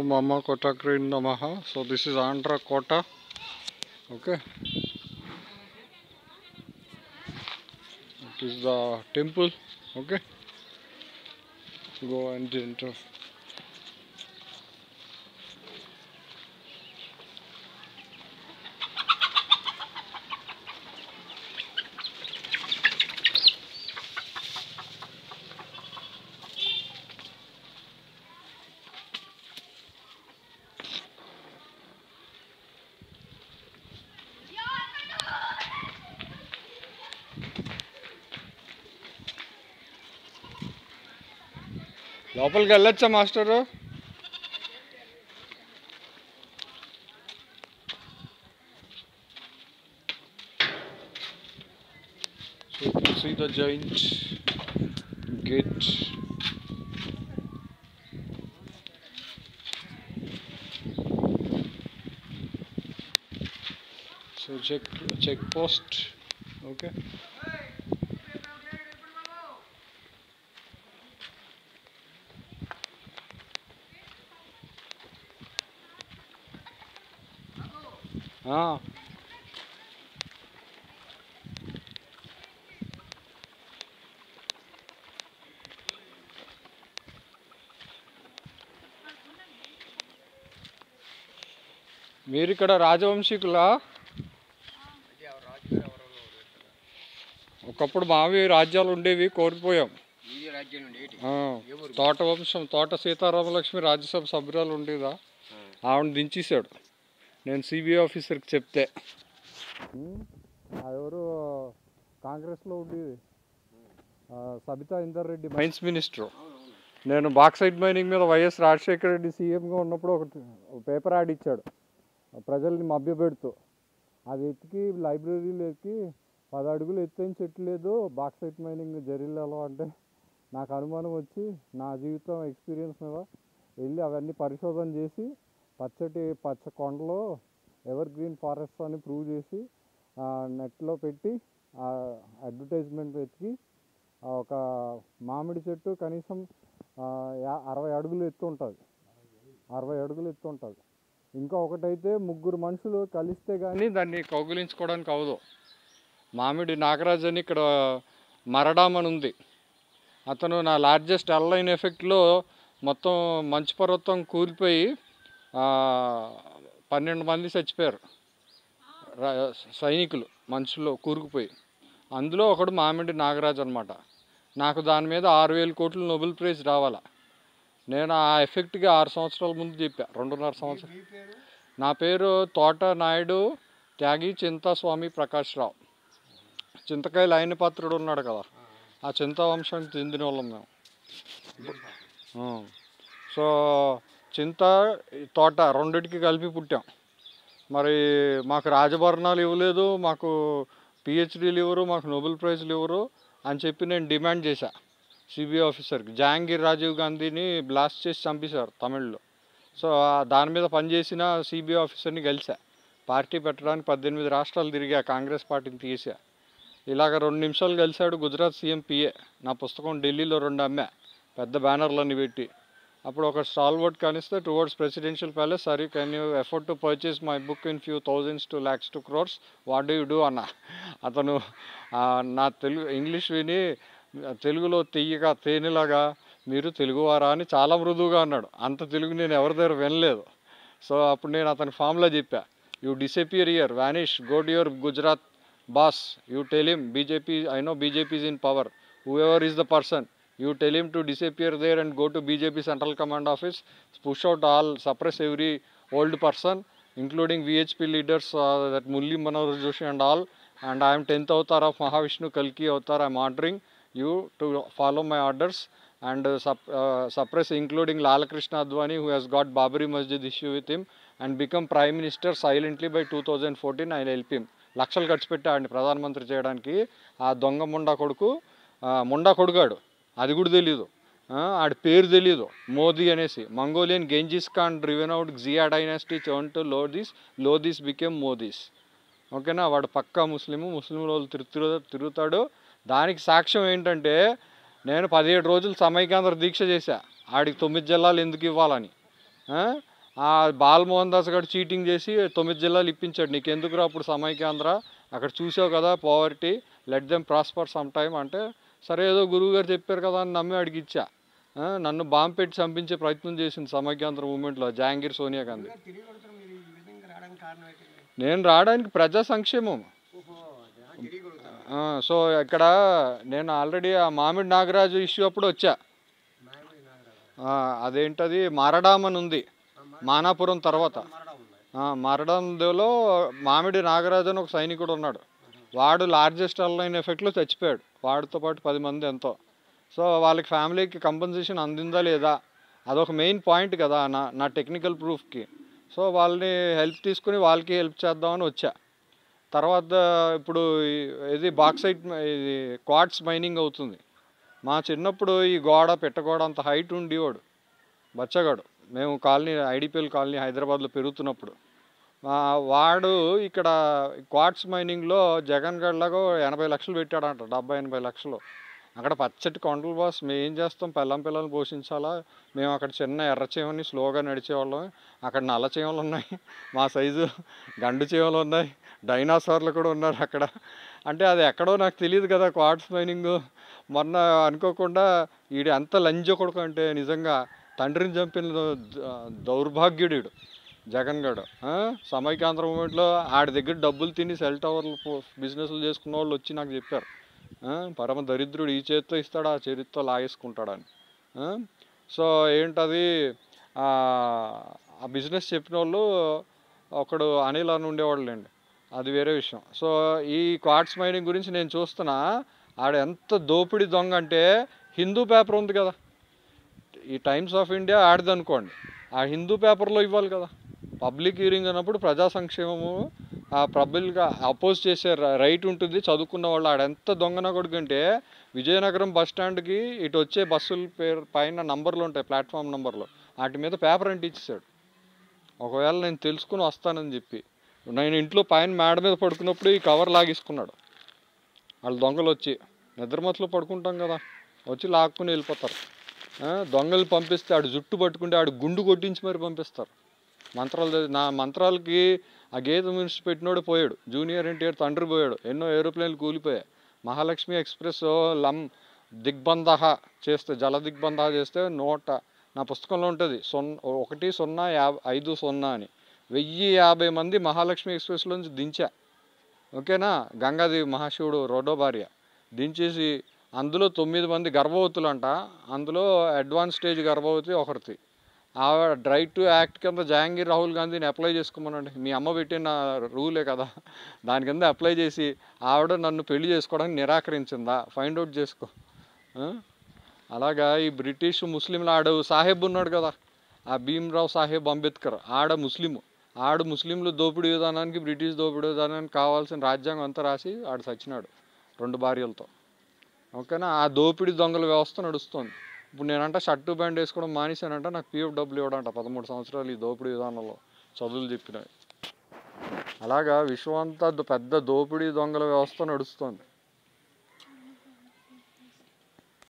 Mama Kotakrin Namaha. So this is Andhra Kota. Okay. It is the temple. Okay. Go and enter. లోపలికి వెళ్ళొచ్చా master So you can see the giant gate. So check check post. Okay. Ah. మీరు ఇక్కడ రాజవంశీకులా ఒకప్పుడు మావి రాజ్యాలు ఉండేవి కోల్పోయాం మీది రాజ్యం నుండి ఏంటి ఆ, తోట వంశం తోట సీతారామలక్ష్మి రాజ్యసభ సభ్యురాలు ఉండేదా ఆవిడ దించేశాడు నేను సిబిఐ ఆఫీసర్కి చెప్తే ఉమ్, ఆ ఎవరు కాంగ్రెస్లో ఉండేది ఆ, సబితా ఇందర్ రెడ్డి మైన్స్ మినిస్టర్ నేను బాక్సైడ్ మైనింగ్ మీద వైఎస్ రాజశేఖర రెడ్డి సీఎంగా ఉన్నప్పుడు ఒక పేపర్ యాడ్ ఇచ్చాడు ప్రజల్ని మభ్యపెడుతూ అది ఎత్తికి లైబ్రరీలో ఎక్కి పది అడుగులు ఎత్తైన చెట్టు లేదు బాక్సైట్ మైనింగ్ జరిల్లాలో అంటే నాకు అనుమానం వచ్చి నా జీవితం ఎక్స్పీరియన్స్ మీద వెళ్ళి అవన్నీ పరిశోధన చేసి పచ్చటి పచ్చ కొండలో ఎవర్ గ్రీన్ ఫారెస్ట్ అని ప్రూవ్ చేసి నెట్లో పెట్టి అడ్వర్టైజ్మెంట్ వెతికి ఆ ఒక మామిడి చెట్టు కనీసం ఆ, యా- అరవై అడుగులు ఎత్తు ఉంటుంది అరవై అడుగులు ఎత్తు ఉంటుంది ఇంకా ఒకటైతే ముగ్గురు మనుషులు కలిస్తే కానీ దాన్ని కౌగిలించుకోవడానికి అవదు మామిడి నాగరాజ్ అని ఇక్కడ మరడామ్ అని ఉంది అతను నా లార్జెస్ట్ ఎల్లైన్ ఎఫెక్ట్లో మొత్తం మంచు పర్వతం కూలిపోయి ఆ, పన్నెండు మంది చచ్చిపోయారు రా- సైనికులు మనుషులు కూరుకుపోయి అందులో ఒకడు మామిడి నాగరాజ్ అనమాట నాకు దాని మీద ఆరు వేల కోట్లు నోబెల్ ప్రైజ్ రావాలా నేను ఆ ఎఫెక్ట్గా ఆరు సంవత్సరాల ముందు చెప్పా రెండున్నర సంవత్సరం నా పేరు తోట నాయుడు త్యాగి చింతాస్వామి ప్రకాష్ రావు చింతకాయలు ఆయన పాత్రుడు ఉన్నాడు కదా ఆ చింత వంశానికి చెందిన వాళ్ళం మేము ఆ. సో చింత ఈ తోట రెండిటికి కలిపి పుట్టాం మరి మాకు రాజభరణాలు ఇవ్వలేదు మాకు పిహెచ్డీలు ఇవ్వరు మాకు నోబెల్ ప్రైజ్లు ఇవ్వరు అని చెప్పి నేను డిమాండ్ చేశా సిబిఐ ఆఫీసర్కి జహాంగీర్ రాజీవ్ గాంధీని బ్లాస్ట్ చేసి చంపేశారు తమిళ్లో సో ఆ దాని మీద పనిచేసిన సిబిఐ ఆఫీసర్ని కలిసా పార్టీ పెట్టడానికి పద్దెనిమిది రాష్ట్రాలు తిరిగా కాంగ్రెస్ పార్టీని తీసా ఇలాగ రెండు నిమిషాలు కలిశాడు గుజరాత్ సీఎం పిఏ నా పుస్తకం ఢిల్లీలో రెండు అమ్మా పెద్ద బ్యానర్లన్నీ పెట్టి అప్పుడు ఒక స్టాల్ వర్డ్ కానిస్తే టువర్డ్స్ ప్రెసిడెన్షియల్ ప్యాలెస్ సరే can you afford to purchase my book in few thousands two lakhs two crores what do you do అన్న అతను ఆ, నా తెలుగు ఇంగ్లీష్ విని తెలుగులో తీయగా తేనెలాగా మీరు తెలుగువారా అని చాలా మృదువుగా అన్నాడు అంత తెలుగు నేను ఎవరి దగ్గర వినలేదు సో అప్పుడు నేను అతని ఫామ్లో చెప్పా you disappear here vanish go to your Gujarat boss you tell him BJP I know BJP is in power whoever is the person you tell him to disappear there and go to BJP central command office push out all suppress every old person including VHP leaders uh, that Mulli Manohar Joshi and all. And I am 10th avatar of Mahavishnu Kalki avatar. I am ordering you to follow my orders and uh, sup- uh, suppress, including Lal Krishna Advani, who has got Babri Masjid issue with him, and become Prime Minister silently by 2014. I'll help him. లక్షలు ఖర్చు పెట్టాడండి ప్రధానమంత్రి చేయడానికి ఆ దొంగ ముండా కొడుకు ఆ, ముండా కొడుగాడు అది కూడా తెలీదు ఆ, ఆడి పేరు తెలీదు మోదీ అనేసి Mongolian Genghis Khan driven out జియా డైనాసిటీ చోన్ టు లోదీస్ లోదీస్ బికెమ్ మోదీస్ ఓకేనా వాడు పక్కా ముస్లిము ముస్లిం వాళ్ళు తిరు తిరుగుతాడు దానికి సాక్ష్యం ఏంటంటే నేను పదిహేడు రోజులు సమైకాంధ్ర దీక్ష చేశా ఆడికి తొమ్మిది జిల్లాలు ఎందుకు ఇవ్వాలని ఆ? ఆ బాలమోహన్ దాస్ గారు చీటింగ్ చేసి తొమ్మిది జిల్లాలు ఇప్పించాడు నీకు ఎందుకురా అప్పుడు సమైక్యాంధ్ర అక్కడ చూసావు కదా poverty let them prosper some time అంటే సరే ఏదో గురువు గారు చెప్పారు కదా అని నమ్మి అడిగి ఇచ్చా ఆ, నన్ను బాంబు పెట్టి చంపించే ప్రయత్నం చేసింది సమైక్యాంధ్ర మూమెంట్లో జహాంగీర్ సోనియా గాంధీ తిరిగి కొడతారు మీరు ఈ విధంగా రావడానికి కారణం ఏంటి నేను రావడానికి ప్రజా సంక్షేమం ఓహో అదే తిరిగి కొడతారు ఆ, సో ఇక్కడ నేను ఆల్రెడీ ఆ మామిడి నాగరాజు ఇష్యూ అప్పుడు వచ్చా మాయమడి నాగరాజు ఆ, అదేంటది మారడామ్ అని ఉంది మానాపురం తర్వాత మరణ ఉన్నాయి ఆ, మరడంలో మామిడి నాగరాజు అని ఒక సైనికుడు ఉన్నాడు వాడు లార్జెస్ట్ అల్లైన్ ఎఫెక్ట్లో చచ్చిపోయాడు వాడితో పాటు పది మంది ఎంతో సో వాళ్ళకి ఫ్యామిలీకి కంపన్సేషన్ అందిందా లేదా అదొక మెయిన్ పాయింట్ కదా నా నా టెక్నికల్ ప్రూఫ్కి సో వాళ్ళని హెల్ప్ తీసుకుని వాళ్ళకి హెల్ప్ చేద్దామని వచ్చా తర్వాత ఇప్పుడు ఈ- ఇది బాక్సైట్ ఇది క్వాడ్స్ మైనింగ్ అవుతుంది మా చిన్నప్పుడు ఈ గోడ పెట్టగోడ అంత హైట్ ఉండేవాడు బచ్చగాడు మేము కాలనీ ఐడిపిఎల్ కాలనీ హైదరాబాద్లో పెరుగుతున్నప్పుడు ఆ, వాడు ఇక్కడ క్వార్ట్స్ మైనింగ్లో జగన్ గడ్లాగా ఎనభై లక్షలు పెట్టాడంట డెబ్బై ఎనభై లక్షలు అక్కడ పచ్చటి కొండలు బాస్ మేము ఏం చేస్తాం పిల్లం పిల్లల్ని పోషించాలా మేము అక్కడ చిన్న ఎర్ర చీమని స్లోగా నడిచేవాళ్ళం అక్కడ నల్ల చీమలు ఉన్నాయి మా సైజు గండు చీమలు ఉన్నాయి డైనాసార్లు కూడా ఉన్నారు అక్కడ అంటే అది ఎక్కడో నాకు తెలియదు కదా క్వార్ట్స్ మైనింగ్ మొన్న అనుకోకుండా ఈడు ఎంత లంజ కొడుకు అంటే నిజంగా తండ్రిని చంపిన ద- దౌర్భాగ్యుడు ఈడు జగన్ గడు సమైకాంధ్ర మూమెంట్లో ఆడి దగ్గర డబ్బులు తిని సెల్ టవర్లు బిజినెస్లు చేసుకున్న వాళ్ళు వచ్చి నాకు చెప్పారు ఆ, పరమ దరిద్రుడు ఈ చేత్తో ఇస్తాడు ఆ చేతితో లాగేసుకుంటాడని ఆ, సో ఏంటది ఆ ఆ బిజినెస్ చెప్పిన వాళ్ళు ఒకడు అనిల్ అని ఉండేవాళ్ళండి అది వేరే విషయం సో ఈ క్వార్ట్స్ మైనింగ్ గురించి నేను చూస్తున్నా ఆడ ఎంత దోపిడీ దొంగ అంటే హిందూ పేపర్ ఉంది కదా ఈ టైమ్స్ ఆఫ్ ఇండియా ఆడది అనుకోండి ఆ హిందూ పేపర్లో ఇవ్వాలి కదా పబ్లిక్ హీరింగ్ అన్నప్పుడు ప్రజా సంక్షేమము ఆ పబ్లిక్గా అపోజ్ చేసే ర- రైట్ ఉంటుంది చదువుకున్న వాళ్ళు ఆడ ఎంత దొంగన కొడుకంటే విజయనగరం బస్ స్టాండ్కి ఇటు వచ్చే బస్సుల పేరు పైన నంబర్లు ఉంటాయి ప్లాట్ఫామ్ నంబర్లు వాటి మీద పేపర్ అంటే ఇచ్చేసాడు ఒకవేళ నేను తెలుసుకుని వస్తానని చెప్పి నేను ఇంట్లో పైన మేడ మీద పడుకున్నప్పుడు ఈ కవర్ లాగేసుకున్నాడు వాళ్ళు దొంగలు వచ్చి నిద్రమత్తులో పడుకుంటాం కదా వచ్చి లాక్కుని వెళ్ళిపోతారు ఆ, దొంగలు పంపిస్తే ఆడు జుట్టు పట్టుకుంటే ఆడు గుండు కొట్టించి మరి పంపిస్తారు మంత్రాలు చదివి- నా మంత్రాలకి ఆ గీత మినిస్టర్ పెట్టినోడు పోయాడు జూనియర్ ఎన్టీఆర్ తండ్రి పోయాడు ఎన్నో ఏరోప్లేన్లు కూలిపోయాయి మహాలక్ష్మి ఎక్స్ప్రెస్ లం దిగ్బంధ చేస్తే జల దిగ్బంధ చేస్తే నూట నా పుస్తకంలో ఉంటుంది సున్నా ఒకటి సున్నా యాభై ఐదు సున్నా అని వెయ్యి యాభై మంది మహాలక్ష్మి ఎక్స్ప్రెస్లోంచి దించా ఓకేనా గంగాదేవి మహాశివుడు రెండో భార్య దించేసి అందులో తొమ్మిది మంది గర్భవతులు అంట అందులో అడ్వాన్స్ స్టేజ్ గర్భవతి ఒకరిది ఆవిడ రైట్ టు యాక్ట్ కింద జహాంగీర్ రాహుల్ గాంధీని అప్లై చేసుకోమనండి మీ అమ్మ పెట్టిన రూలే కదా దాని కింద అప్లై చేసి ఆవిడ నన్ను పెళ్లి చేసుకోవడానికి నిరాకరించిందా ఫైండ్ అవుట్ చేసుకో ఆ? అలాగా ఈ బ్రిటిష్ ముస్లింలు ఆడు సాహెబ్ ఉన్నాడు కదా ఆ భీమ్రావ్ సాహెబ్ అంబేద్కర్ ఆడ ముస్లిము ఆడు ముస్లింలు దోపిడీ విధానానికి బ్రిటిష్ దోపిడీ విధానానికి కావాల్సిన రాజ్యాంగం అంతా రాసి ఆడు చచ్చినాడు రెండు భార్యలతో ఓకేనా ఆ దోపిడీ దొంగల వ్యవస్థ నడుస్తుంది ఇప్పుడు నేనంట షర్టు బ్యాండ్ వేసుకోవడం మానేశానంట నాకు పిఎఫ్ డబ్బులు ఇవ్వడంట పదమూడు సంవత్సరాలు ఈ దోపిడీ విధానంలో చదువులు చెప్పినవి అలాగా విశ్వం అంతా దో- పెద్ద దోపిడీ దొంగల వ్యవస్థ నడుస్తుంది